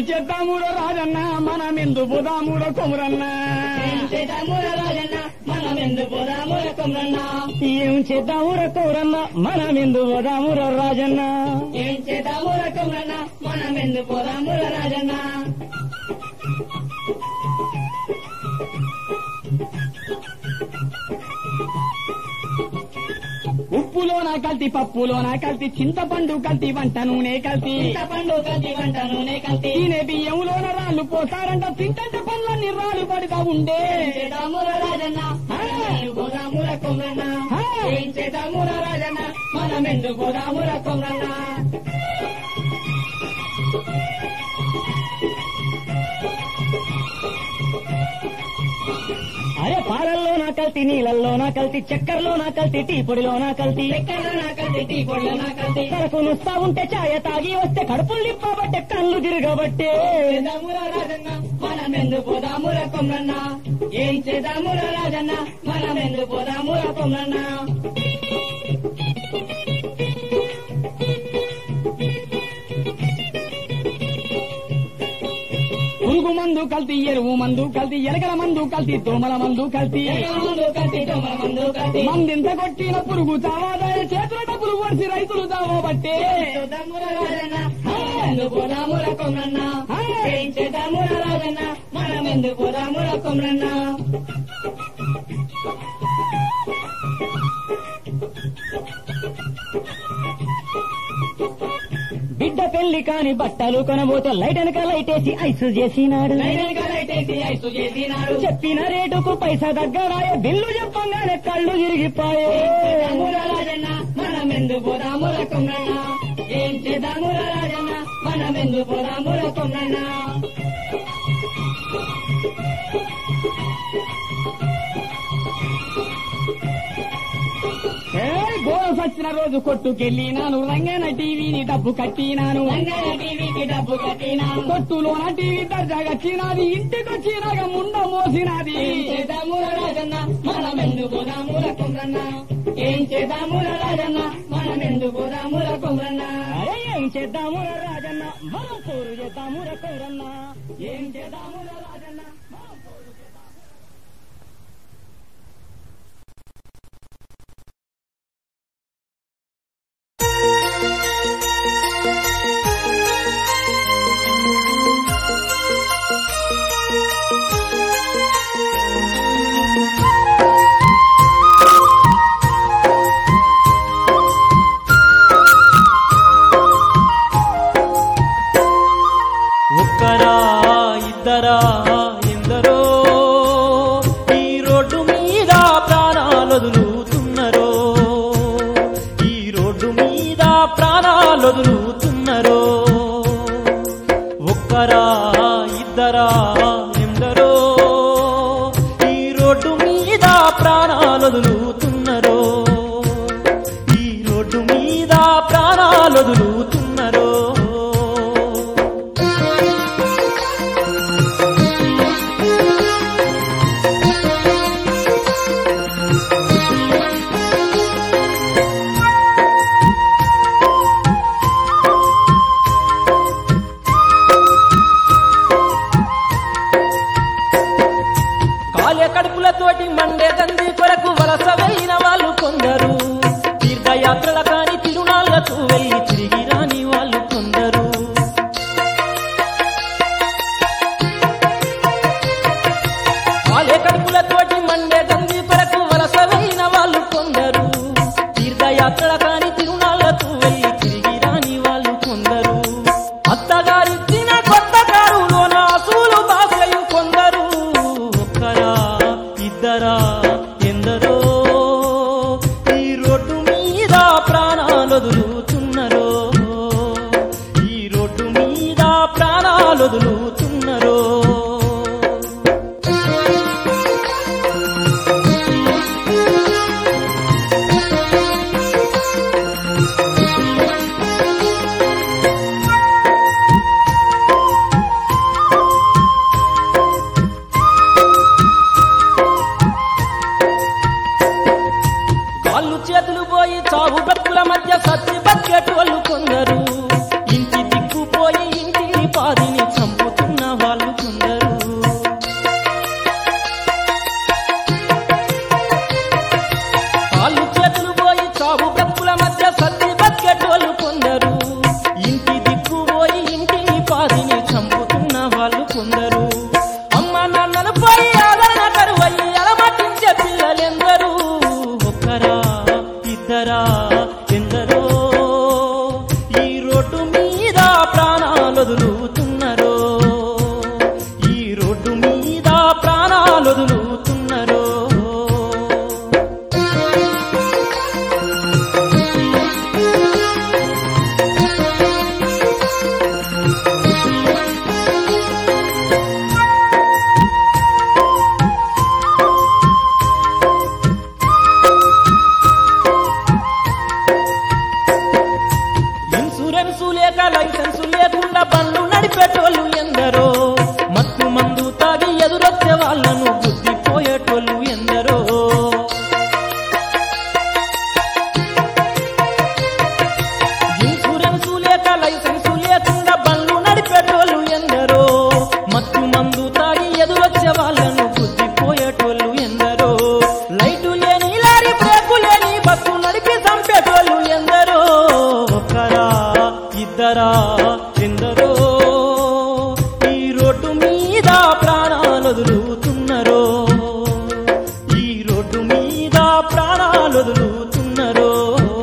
చేద్దామురో రాజన్న మనమెందు పోదామురో కొమురన్నా ఏం చేద్దాముర రాజన్న మనం ఎందుకు పోదాముర కొమరన్న ఏం చేద్దాముర కౌరన్న మనమెందు పోదామురో రాజన్న ఏం చేద్దాముర కొమరన్న మనం ఎందుకు పోదాముర రాజన్న ఉప్పులోన కల్తీ పప్పులోన కల్తీ చింతపండు కల్తీ వంట నూనె కల్తీ చింతపండు కల్తీ వంట నూనె కల్తీ తినే బియ్యంలోన రాళ్ళు పోతారంట తింటే పనులన్నీ రాళ్ళు పడుతా ఉండే చేద్దాముర రాజన్న మనం ఎందుకు పోదాముర కొమరన్న ఆ. ఏం చేద్దాముర రాజన్న మనం ఎందుకు పోదాముర కొమరన్న అరే పాలల్లోన కల్తీ నీళ్ళల్లోన కల్తీ చక్కెరలోన కల్తీ టీ పొడిలోన కల్తీ ఎక్కడ నా కల్తీ టీ పొడిలో నా కల్తీ కరకు నుస్తా ఉంటే ఛాయ తాగి వస్తే కడుపులు నిప్పబట్టే కళ్ళు తిరగబట్టే చేద్దాముర రాజన్న మనం ఎందుకు పోదాముర కొమరన్న ఏం చేద్దాముర రాజన్న మనం ఎందుకు పోదాముర కొమరన్న పురుగు మందు కల్తీ ఎరువు మందు కల్తీ ఎలకల మందు కల్తీ దోమల మందు కల్తీ మందు కల్తీ దొంగల మందు కల్తీ మందింత కొట్టిన పురుగు చావాదాయ చేతుల డబ్బులు పడిచి రైతులు చావబట్టే చేద్దాముర రాజన్న మనం ఎందుకు పోదాముర కొమరన్న ఏం చేద్దాముర రాజన్న మనం ఎందుకు పోదాముర కొమరన్న బిడ్డ పెళ్లి కాని బట్టలు కొనబోతే లైట్ వెనక లైట్ వేసి ఐసు చేసినాడు లైనగా లైటేసి ఐసు చేసినాడు చెప్పిన రేటుకు పైసా దగ్గరాయ బిల్లు చెప్పంగానే కళ్ళు తిరిగిపోయే చేద్దాముర రాజన్న మనం ఎందుకు పోదాముర కొమరన్న ఏం చేద్దాముర రాజన్న మనం ఎందుకు పోదాముర కొమరన్న ఏయ్, గోల సచ్చిన రోజు కొట్టుకెళ్ళినాను రంగన టీవీని డబ్బు కట్టినాను రంగన టీవీకి డబ్బు కట్టినాను కొట్టులోన టీవీ దర్జాగచ్చినది ఇంటికొచ్చినాక ముండ మోసినది ఏం చేద్దాముర రాజన్న మనం ఎందుకు పోదాముర కొమరన్న ఏం చేద్దాముర రాజన్న మనం ఎందుకు పోదాముర కొమరన్న అరే ఏం చేద్దాము రాజన్న మనం పోరు చేద్దాము కౌరన్న ఏం చేద్దాము రాజన్న మనం పోరు చేద్దాము. ఒక్కరా ఇద్దరా ఎందరో ఈ రోడ్డు మీద ప్రాణాలు వదులుతున్నరో ఈ రోడ్డు మీద ప్రాణాలు వదులుతున్నరో ఒక్కరా ఇద్దరా ఎందరో ఈ రోడ్డు మీద ప్రాణాలు వదులుతున్నరో ఈ రోడ్డు మీద ప్రాణాలు వదులుతున్నరో కాలే కడుపులతోటి మండే దంది కొరకు వలస వెళ్ళిన వాళ్ళు కొందరు తీర్థయాత్రల కాని తిరునాళ్లకు వెళ్ళి తిరిగి రాని వాళ్ళు కొందరు కాలే కడుపులతోటి మండే దంది కొరకు వలస వెళ్ళిన వాళ్ళు కొందరు తీర్థయాత్రల కాని తిరునాళ్లకు వెళ్ళి తిరిగి రాని వాళ్ళు కొందరు అత్తగారిచ్చిన కొత్త కారులోన అసూలు బాసయు కొందరు ఒక్కరా ఇద్దరా ఎందరో ఈ రోడ్డు మీద ప్రాణాలు వదులుతున్నరో ఈ రోడ్డు మీద ప్రాణాలు వదులుతున్నరో కాళ్ళు చేతులు పోయి చావు బతుకుల మధ్య సత్తి బతికేటోళ్ళు కొందరు ఇంటి దిక్కుపోయి ఇంటిని పాదిని చంపు వదులుతున్నరో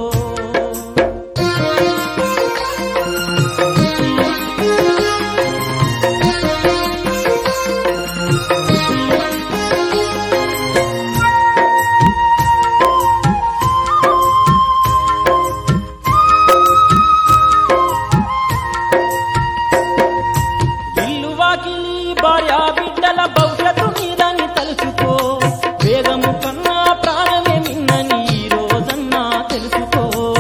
ఇల్లు వాకిలి భార్య బిడ్డల భవిష్యత్తు మీదని తలుచుకో వేగము కన్నా ప్రాణమే మిన్నని ఈ రోజన్నా తెలుసుకో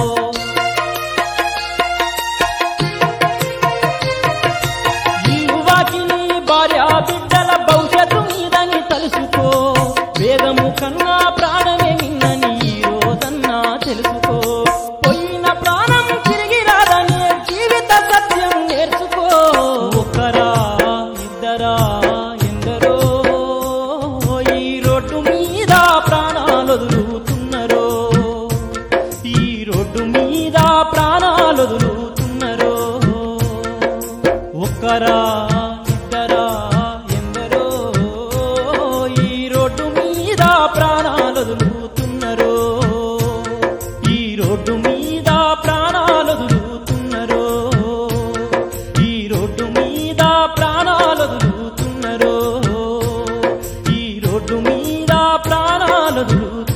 ఇల్లు వాకిలి భార్య బిడ్డల భవిష్యత్తు మీదని తలుసుకో వేగము కన్నా ప్రాణమే మిన్నని ఈ రోజన్నా తెలుసుకో పోయిన ప్రాణం తిరిగి రాదని జీవిత సత్యం నేర్చుకో ఒకరా ఇద్దరా ఎందరో ఈ రోడ్డు మీద ప్రాణాలు వదులుతున్నరో ఈ రోడ్డు మీద ప్రాణాలు వదులుతున్నరో ఒకరా ఇద్దరా ఎందరో ఈ రోడ్డు మీద ప్రాణాలు వదులుతున్నరో ఈ రోడ్డు మీద ప్రాణాలు వదులుతున్నరో ఈ రోడ్డు మీద ప్రాణాలు వదులుతున్నరో ఈ రోడ్డు మీద ప్రాణాలు వదులుతున్నరో